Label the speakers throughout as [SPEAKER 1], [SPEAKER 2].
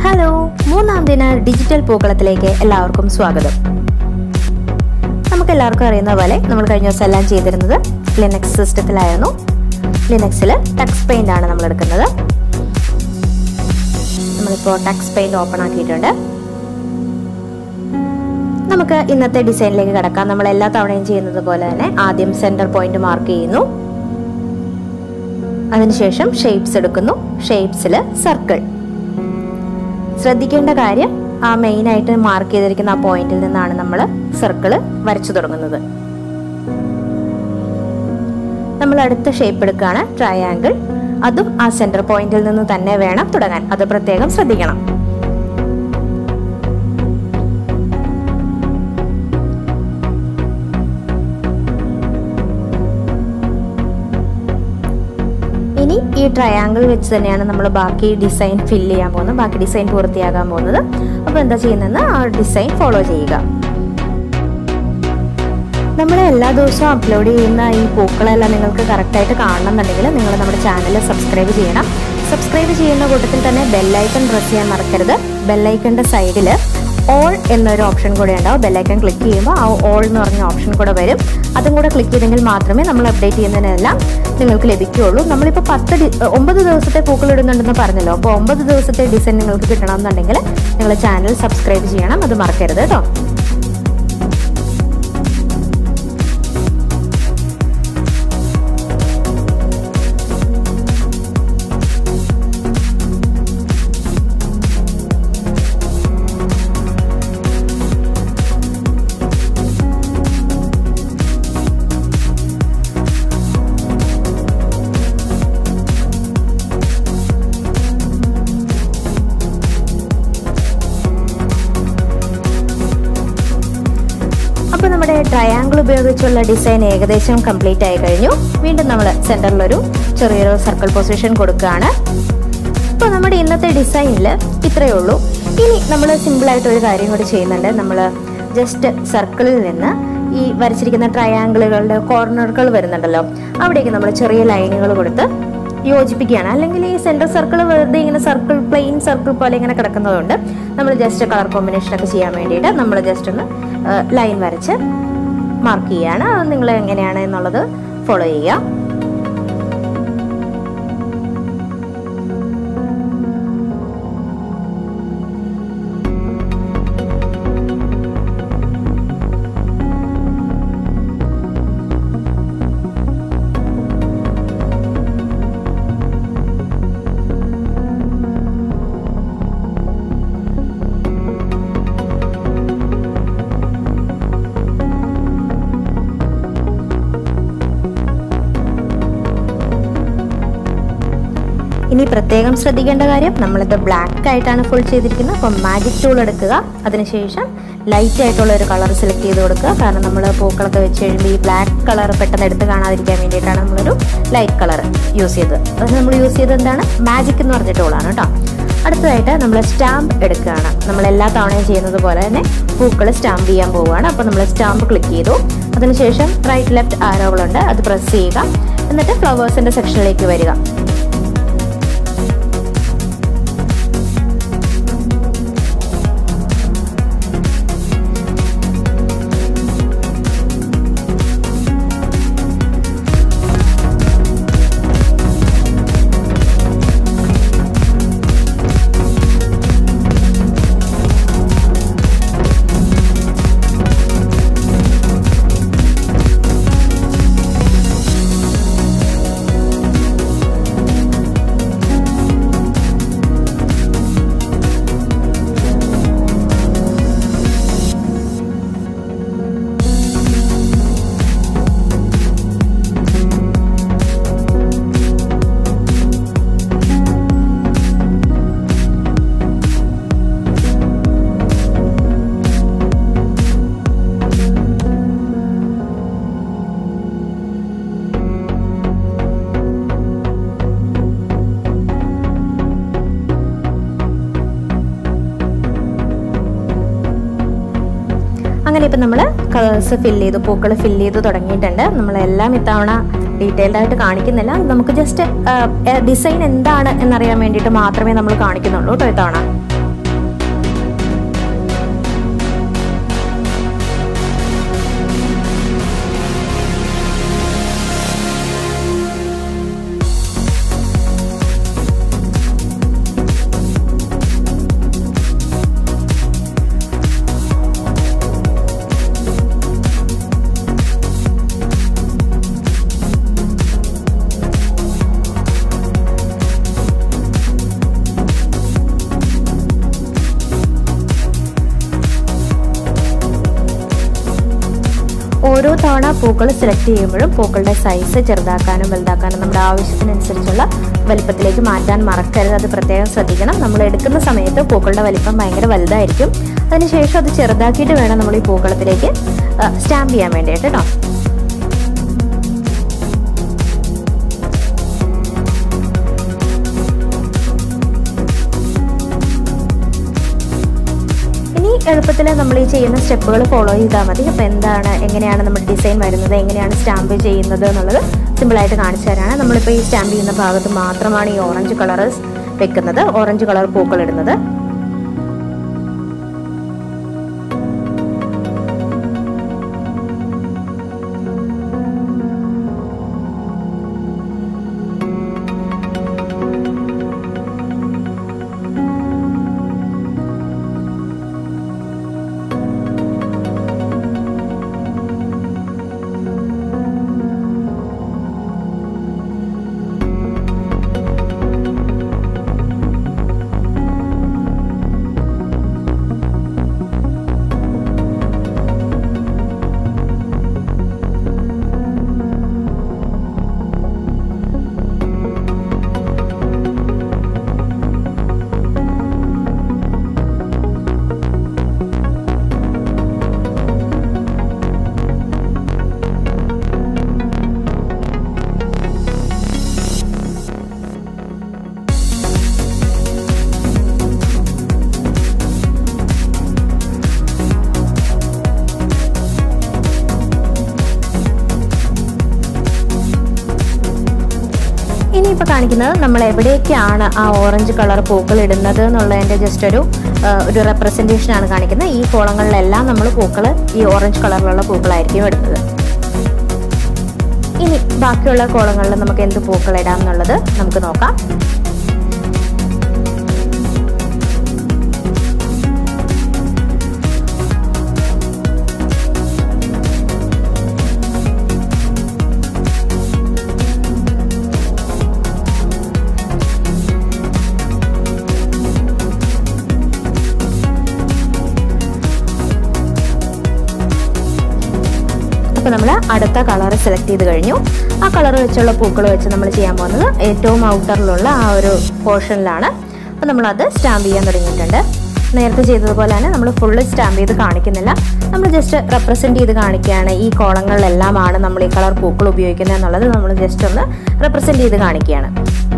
[SPEAKER 1] hello മൂന്നാം ദിന digital പൂക്കളത്തിലേക്ക് എല്ലാവർക്കും സ്വാഗതം നമുക്ക് എല്ലാവർക്കും അറിയുന്ന പോലെ നമ്മൾ കഴിഞ്ഞ ദിവസം എല്ലാം ചെയ്തിരുന്നത് ലിനക്സ് സിസ്റ്റത്തിലായിരുന്നു ലിനക്സിൽ ടക്സ് പെയിന്റ് ആണ് നമ്മൾ എടുക്കുന്നത് നമ്മളിപ്പോൾ ടക്സ് പെയിന്റ് ഓപ്പൺ ആക്കിയിട്ടുണ്ട് നമുക്ക് ഇന്നത്തെ ഡിസൈനിലേക്ക് കിടക്കാം നമ്മൾ എല്ലാ തവണയും ചെയ്യുന്നത് പോലെ തന്നെ ആദ്യം സെന്റർ പോയിന്റ് മാർക്ക് ചെയ്യുന്നു അതിനുശേഷം ഷേപ്സ് എടുക്കുന്നു ഷേപ്സിൽ സർക്കിൾ ശ്രദ്ധിക്കേണ്ട കാര്യം ആ മെയിൻ ആയിട്ട് മാർക്ക് ചെയ്തിരിക്കുന്ന ആ പോയിന്റിൽ നിന്നാണ് നമ്മൾ സർക്കിൾ വരച്ചു തുടങ്ങുന്നത് നമ്മൾ അടുത്ത ഷേപ്പ് എടുക്കുകയാണ് ട്രയാങ്കിൾ അതും ആ സെന്റർ പോയിന്റിൽ നിന്ന് തന്നെ വേണം തുടങ്ങാൻ അത് പ്രത്യേകം ശ്രദ്ധിക്കണം ഇനി ഈ ട്രയാങ്കിൾ വെച്ച് തന്നെയാണ് നമ്മൾ ബാക്കി ഡിസൈൻ ഫില്ല് ചെയ്യാൻ പോകുന്നത് ബാക്കി ഡിസൈൻ പൂർത്തിയാകാൻ പോകുന്നത് അപ്പോൾ എന്താ ചെയ്യുന്നതെന്ന് ആ ഡിസൈൻ ഫോളോ ചെയ്യുക നമ്മൾ എല്ലാ ദിവസവും അപ്ലോഡ് ചെയ്യുന്ന ഈ പൂക്കളെല്ലാം നിങ്ങൾക്ക് കറക്റ്റായിട്ട് കാണണമെന്നുണ്ടെങ്കിൽ നിങ്ങൾ നമ്മുടെ ചാനൽ സബ്സ്ക്രൈബ് ചെയ്യണം സബ്സ്ക്രൈബ് ചെയ്യുന്ന കൂട്ടത്തിൽ തന്നെ ബെല്ലൈക്കൺ പ്രസ് ചെയ്യാൻ മറക്കരുത് ബെല്ലൈക്കണിൻ്റെ സൈഡിൽ ഓൾ എന്നൊരു ഓപ്ഷൻ കൂടെ ഉണ്ടാവും ബെല്ലൈക്കൺ ക്ലിക്ക് ചെയ്യുമ്പോൾ ആ ഓൾ എന്ന് പറഞ്ഞ ഓപ്ഷൻ കൂടെ വരും അതും കൂടെ ക്ലിക്ക് ചെയ്തെങ്കിൽ മാത്രമേ നമ്മൾ അപ്ഡേറ്റ് ചെയ്യുന്നതിനെല്ലാം നിങ്ങൾക്ക് ലഭിക്കുകയുള്ളൂ നമ്മളിപ്പോൾ പത്ത് ഡി ഒമ്പത് ദിവസത്തെ പൂക്കൾ ഇടുന്നുണ്ടെന്ന് പറഞ്ഞല്ലോ അപ്പോൾ ഒമ്പത് ദിവസത്തെ ഡിസൈൻ നിങ്ങൾക്ക് കിട്ടണമെന്നുണ്ടെങ്കിൽ നിങ്ങൾ ചാനൽ സബ്സ്ക്രൈബ് ചെയ്യണം അത് മറക്കരുത് കേട്ടോ അപ്പോൾ നമ്മുടെ ട്രയാങ്കിൾ ഉപയോഗിച്ചുള്ള ഡിസൈൻ ഏകദേശം കംപ്ലീറ്റ് ആയി കഴിഞ്ഞു വീണ്ടും നമ്മൾ സെൻറ്ററിലൊരു ചെറിയൊരു സർക്കിൾ പൊസിഷൻ കൊടുക്കുകയാണ് അപ്പോൾ നമ്മുടെ ഇന്നത്തെ ഡിസൈനിൽ ഇത്രയേ ഉള്ളൂ ഇനി നമ്മൾ സിമ്പിളായിട്ട് ഒരു കാര്യം കൂടി ചെയ്യുന്നുണ്ട് നമ്മൾ ജസ്റ്റ് സർക്കിളിൽ നിന്ന് ഈ വരച്ചിരിക്കുന്ന ട്രയാങ്കിളുകളുടെ കോർണറുകൾ വരുന്നുണ്ടല്ലോ അവിടേക്ക് നമ്മൾ ചെറിയ ലൈനുകൾ കൊടുത്ത് യോജിപ്പിക്കുകയാണ് അല്ലെങ്കിൽ ഈ സെൻറ്റർ സർക്കിൾ വെറുതെ ഇങ്ങനെ സർക്കിൾ പ്ലെയിൻ സർക്കിൾ പോലെ ഇങ്ങനെ കിടക്കുന്നതുകൊണ്ട് നമ്മൾ ജസ്റ്റ് കളർ കോമ്പിനേഷൻ ഒക്കെ ചെയ്യാൻ വേണ്ടിയിട്ട് നമ്മൾ ജസ്റ്റ് ഒന്ന് ലൈൻ വരച്ച് മാർക്ക് ചെയ്യുകയാണ് അത് നിങ്ങൾ എങ്ങനെയാണ് എന്നുള്ളത് ഫോളോ ചെയ്യുക ഇനി പ്രത്യേകം ശ്രദ്ധിക്കേണ്ട കാര്യം നമ്മളിത് ബ്ലാക്ക് ആയിട്ടാണ് ഫുൾ ചെയ്തിരിക്കുന്നത് അപ്പം മാജിക് ടൂൾ എടുക്കുക അതിനുശേഷം ലൈറ്റ് ആയിട്ടുള്ള ഒരു കളർ സെലക്ട് ചെയ്ത് കൊടുക്കുക കാരണം നമ്മൾ പൂക്കളൊക്കെ വെച്ച് കഴിയുമ്പോൾ ഈ ബ്ലാക്ക് കളർ പെട്ടെന്ന് എടുത്ത് കാണാതിരിക്കാൻ വേണ്ടിയിട്ടാണ് നമ്മളൊരു ലൈറ്റ് കളർ യൂസ് ചെയ്തത് അത് നമ്മൾ യൂസ് ചെയ്തത് എന്താണ് മാജിക് എന്ന് പറഞ്ഞ ടൂളാണ് കേട്ടോ അടുത്തതായിട്ട് നമ്മൾ സ്റ്റാമ്പ് എടുക്കുകയാണ് നമ്മൾ എല്ലാ തവണയും ചെയ്യുന്നത് പോലെ തന്നെ പൂക്കൾ സ്റ്റാമ്പ് ചെയ്യാൻ പോവുകയാണ് അപ്പോൾ നമ്മൾ സ്റ്റാമ്പ് ക്ലിക്ക് ചെയ്തു അതിനുശേഷം റൈറ്റ് ലെഫ്റ്റ് ആരോകളുണ്ട് അത് പ്രസ് ചെയ്യുക എന്നിട്ട് ഫ്ലവേഴ്സിൻ്റെ സെക്ഷനിലേക്ക് വരിക അങ്ങനെ ഇപ്പം നമ്മൾ കളേഴ്സ് ഫില്ല് ചെയ്തു പൂക്കൾ ഫില്ല് ചെയ്ത് തുടങ്ങിയിട്ടുണ്ട് നമ്മളെല്ലാം ഇത്തവണ ഡീറ്റെയിൽഡ് ആയിട്ട് കാണിക്കുന്നില്ല നമുക്ക് ജസ്റ്റ് ഡിസൈൻ എന്താണ് എന്നറിയാൻ വേണ്ടിയിട്ട് മാത്രമേ നമ്മൾ കാണിക്കുന്നുള്ളൂ കേട്ടോ ഇത്തവണ ഓരോ തവണ പൂക്കൾ സെലക്ട് ചെയ്യുമ്പോഴും പൂക്കളുടെ സൈസ് ചെറുതാക്കാനും വലുതാക്കാനും നമ്മുടെ ആവശ്യത്തിനനുസരിച്ചുള്ള വലിപ്പത്തിലേക്ക് മാറ്റാൻ മറക്കരുത് അത് പ്രത്യേകം ശ്രദ്ധിക്കണം നമ്മൾ എടുക്കുന്ന സമയത്ത് പൂക്കളുടെ വലിപ്പം ഭയങ്കര വലുതായിരിക്കും അതിനുശേഷം അത് ചെറുതാക്കിയിട്ട് വേണം നമ്മൾ ഈ പൂക്കളത്തിലേക്ക് സ്റ്റാമ്പ് ചെയ്യാൻ വേണ്ടിയിട്ട് കേട്ടോ ഇനി എളുപ്പത്തിൽ നമ്മൾ ഈ ചെയ്യുന്ന സ്റ്റെപ്പുകൾ ഫോളോ ചെയ്താൽ മതി അപ്പോൾ എന്താണ് എങ്ങനെയാണ് നമ്മുടെ ഡിസൈൻ വരുന്നത് എങ്ങനെയാണ് സ്റ്റാമ്പ് ചെയ്യുന്നത് എന്നുള്ളത് സിമ്പിളായിട്ട് കാണിച്ചു തരാണ് നമ്മളിപ്പോൾ ഈ സ്റ്റാമ്പ് ചെയ്യുന്ന ഭാഗത്ത് മാത്രമാണ് ഈ ഓറഞ്ച് കളർ വെക്കുന്നത് ഓറഞ്ച് കളർ പൂക്കൾ ഇടുന്നത് ഇനിയിപ്പോൾ കാണിക്കുന്നത് നമ്മൾ എവിടേക്കാണ് ആ ഓറഞ്ച് കളർ പൂക്കൾ ഇടുന്നത് എന്നുള്ളതിൻ്റെ ജസ്റ്റ് ഒരു ആ, ഒരു റെപ്രസെൻറ്റേഷൻ ആണ് കാണിക്കുന്നത് ഈ കോളങ്ങളിലെല്ലാം നമ്മൾ പൂക്കൾ ഈ ഓറഞ്ച് കളറിലുള്ള പൂക്കളായിരിക്കും ഇടുന്നത് ഇനി ബാക്കിയുള്ള കോളങ്ങളിൽ നമുക്ക് എന്ത് പൂക്കൾ ഇടാം എന്നുള്ളത് നമുക്ക് നോക്കാം അപ്പോൾ നമ്മൾ അടുത്ത കളർ സെലക്ട് ചെയ്ത് കഴിഞ്ഞു ആ കളർ വെച്ചുള്ള പൂക്കൾ വെച്ച് നമ്മൾ ചെയ്യാൻ പോകുന്നത് ഏറ്റവും ഔട്ടറിലുള്ള ആ ഒരു പോർഷനിലാണ് അപ്പോൾ നമ്മളത് സ്റ്റാമ്പ് ചെയ്യാൻ തുടങ്ങിയിട്ടുണ്ട് നേരത്തെ ചെയ്തതുപോലെ തന്നെ നമ്മൾ ഫുള്ള് സ്റ്റാമ്പ് ചെയ്ത് കാണിക്കുന്നില്ല നമ്മൾ ജസ്റ്റ് റെപ്രസെൻറ്റ് ചെയ്ത് കാണിക്കുകയാണ് ഈ കോളങ്ങളിലെല്ലാമാണ് നമ്മൾ ഈ കളർ പൂക്കൾ ഉപയോഗിക്കുന്നത് എന്നുള്ളത് നമ്മൾ ജസ്റ്റ് ഒന്ന് റെപ്രസെൻറ്റ് ചെയ്ത് കാണിക്കുകയാണ്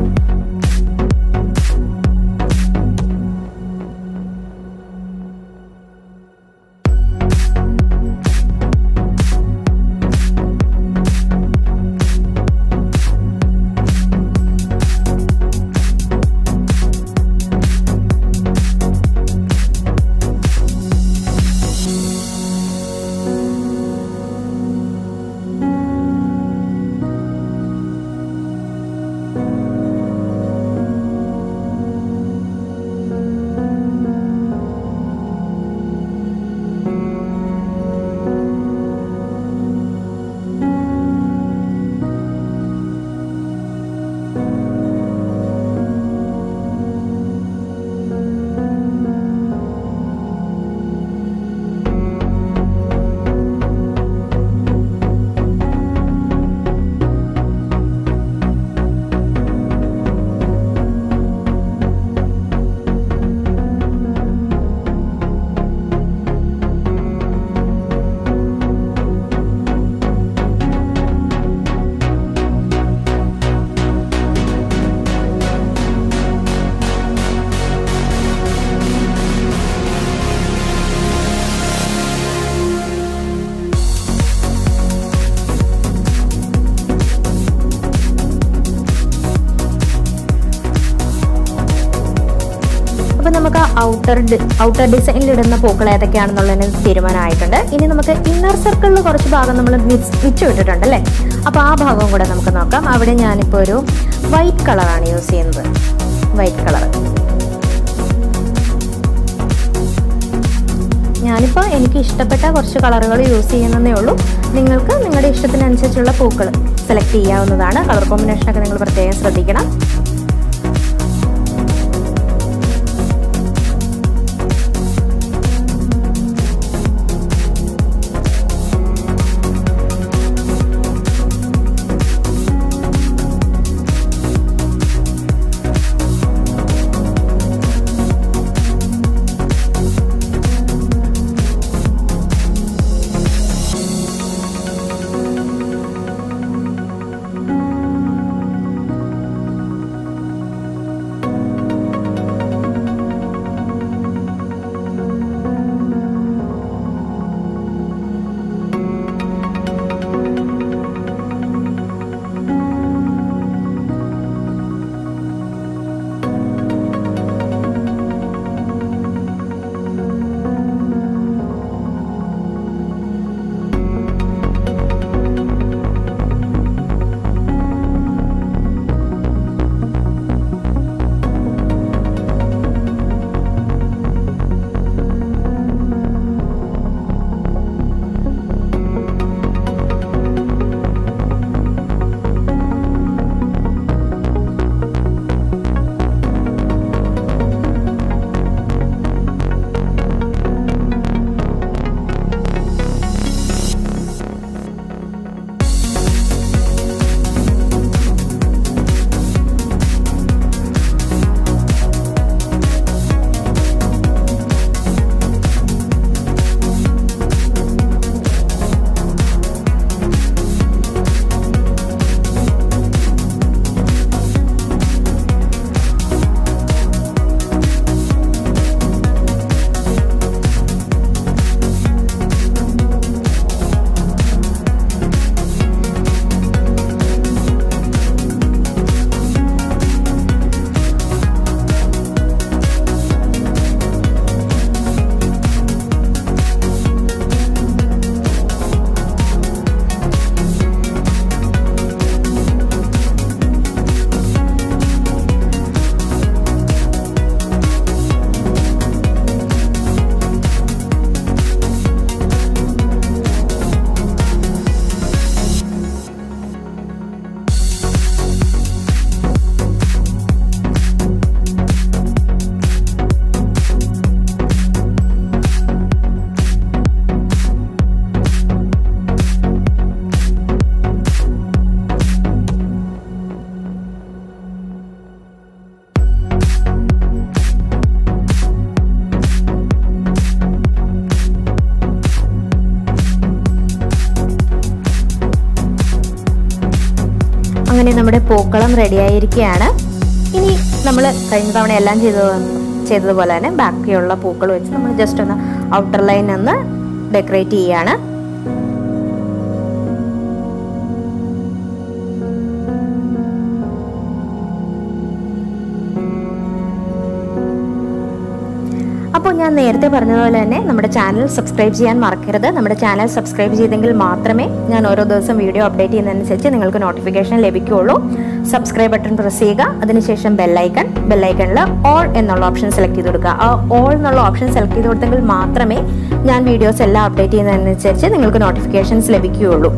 [SPEAKER 1] അപ്പോൾ നമുക്ക് ഔട്ടർ ഔട്ടർ ഡിസൈനിൽ ഇടുന്ന പൂക്കൾ ഏതൊക്കെയാണെന്നുള്ളതിന് തീരുമാനമായിട്ടുണ്ട് ഇനി നമുക്ക് ഇന്നർ സർക്കിളിൽ കുറച്ച് ഭാഗം നമ്മൾ മിച്ചു വിട്ടിട്ടുണ്ട് അല്ലേ അപ്പോൾ ആ ഭാഗം കൂടെ നമുക്ക് നോക്കാം അവിടെ ഞാനിപ്പോൾ ഒരു വൈറ്റ് കളറാണ് യൂസ് ചെയ്യുന്നത് വൈറ്റ് കളർ ഞാനിപ്പോൾ എനിക്ക് ഇഷ്ടപ്പെട്ട കുറച്ച് കളറുകൾ യൂസ് ചെയ്യുന്നതേ ഉള്ളൂ നിങ്ങൾക്ക് നിങ്ങളുടെ ഇഷ്ടത്തിനനുസരിച്ചുള്ള പൂക്കൾ സെലക്ട് ചെയ്യാവുന്നതാണ് കളർ കോമ്പിനേഷനൊക്കെ നിങ്ങൾ പ്രത്യേകം ശ്രദ്ധിക്കണം അങ്ങനെ നമ്മുടെ പൂക്കളം റെഡിയായിരിക്കുകയാണ് ഇനി നമ്മൾ കഴിഞ്ഞ തവണ എല്ലാം ചെയ്തത് ചെയ്തതുപോലെ തന്നെ ബാക്കിയുള്ള പൂക്കൾ വെച്ച് നമ്മൾ ജസ്റ്റ് ഒന്ന് ഔട്ടർ ലൈൻ ഒന്ന് ഡെക്കറേറ്റ് ചെയ്യാണ് അപ്പോൾ ഞാൻ നേരത്തെ പറഞ്ഞതുപോലെ തന്നെ നമ്മുടെ ചാനൽ സബ്സ്ക്രൈബ് ചെയ്യാൻ മറക്കരുത് നമ്മുടെ ചാനൽ സബ്സ്ക്രൈബ് ചെയ്തെങ്കിൽ മാത്രമേ ഞാൻ ഓരോ ദിവസം വീഡിയോ അപ്ഡേറ്റ് ചെയ്യുന്നതനുസരിച്ച് നിങ്ങൾക്ക് നോട്ടിഫിക്കേഷൻ ലഭിക്കുകയുള്ളൂ സബ്സ്ക്രൈബ് ബട്ടൺ പ്രസ് ചെയ്യുക അതിനുശേഷം ബെല്ലൈക്കൺ ബെല്ലൈക്കണിൽ ഓൾ എന്നുള്ള ഓപ്ഷൻ സെലക്ട് ചെയ്ത് കൊടുക്കുക ആ ഓൾ എന്നുള്ള ഓപ്ഷൻ സെലക്ട് ചെയ്ത് കൊടുത്തെങ്കിൽ മാത്രമേ ഞാൻ വീഡിയോസ് എല്ലാം അപ്ഡേറ്റ് ചെയ്യുന്നതനുസരിച്ച് നിങ്ങൾക്ക് നോട്ടിഫിക്കേഷൻസ് ലഭിക്കുകയുള്ളൂ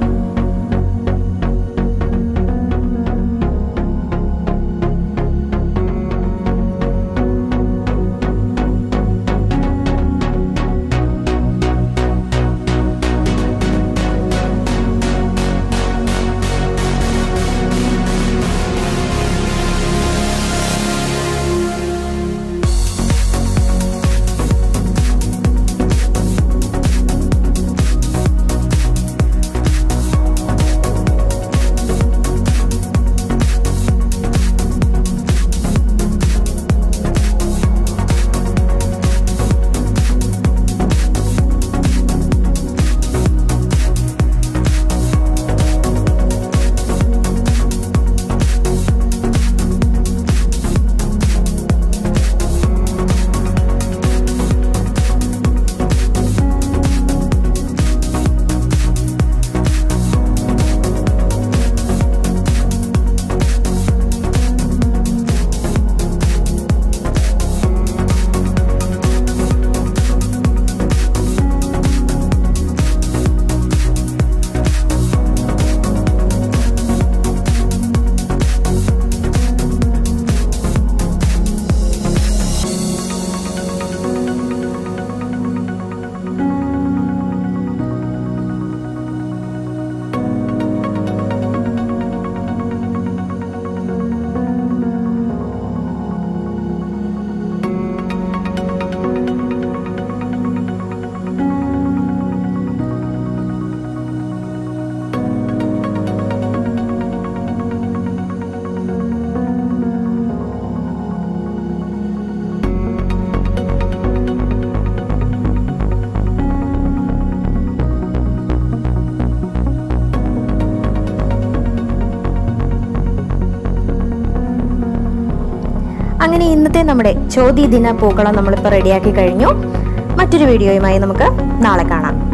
[SPEAKER 1] അങ്ങനെ ഇന്നത്തെ നമ്മുടെ ചോദ്യദിന പൂക്കളം നമ്മളിപ്പോൾ റെഡിയാക്കി കഴിഞ്ഞു മറ്റൊരു വീഡിയോയുമായി നമുക്ക് നാളെ കാണാം